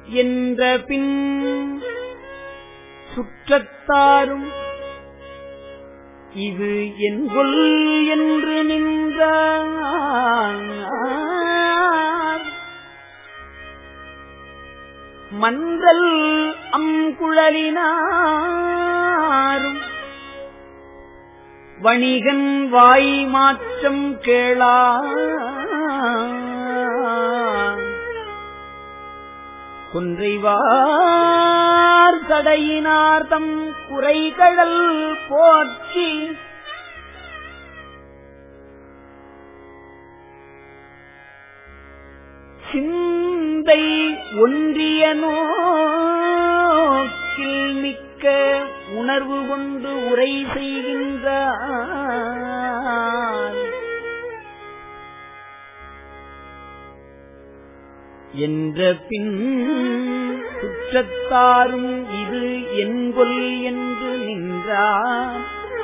என்ற பின் சுற்றத்தாரும் இது என்கொல் என்று நின்றார் மன்றல் அங்குழலினாரும் வணிகன் வாய் மாற்றம் கேளா குன்றைவார் தடையினார் தம் குறைகழல் போற்றி சிந்தை ஒன்றிய நோக்கில் மிக்க உணர்வு கொண்டு உரை செய்கின்றார் என்ற பின் குற்றத்தாரும் இது என்கொல் என்று நின்றார்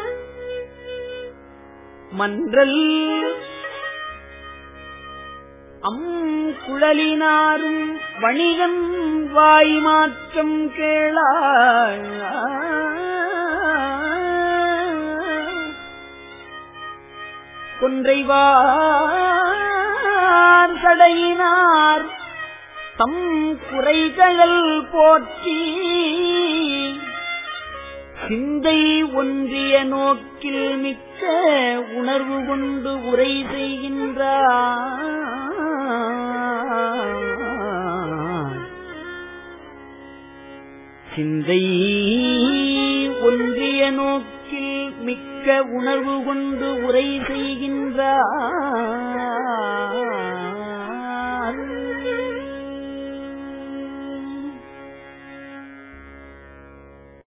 மன்றல் அம் குழலினாரும் வணிகன் வாய் மாற்றம் கேளாள் கொன்றைவார் சடையினார் தம் குறைகள் போற்றி சிந்தை ஒன்றிய நோக்கில் மிக்க உணர்வு கொண்டு உரை செய்கின்றார் சிந்தை ஒன்றிய நோக்கில் மிக்க உணர்வு கொண்டு உரை செய்கின்றார்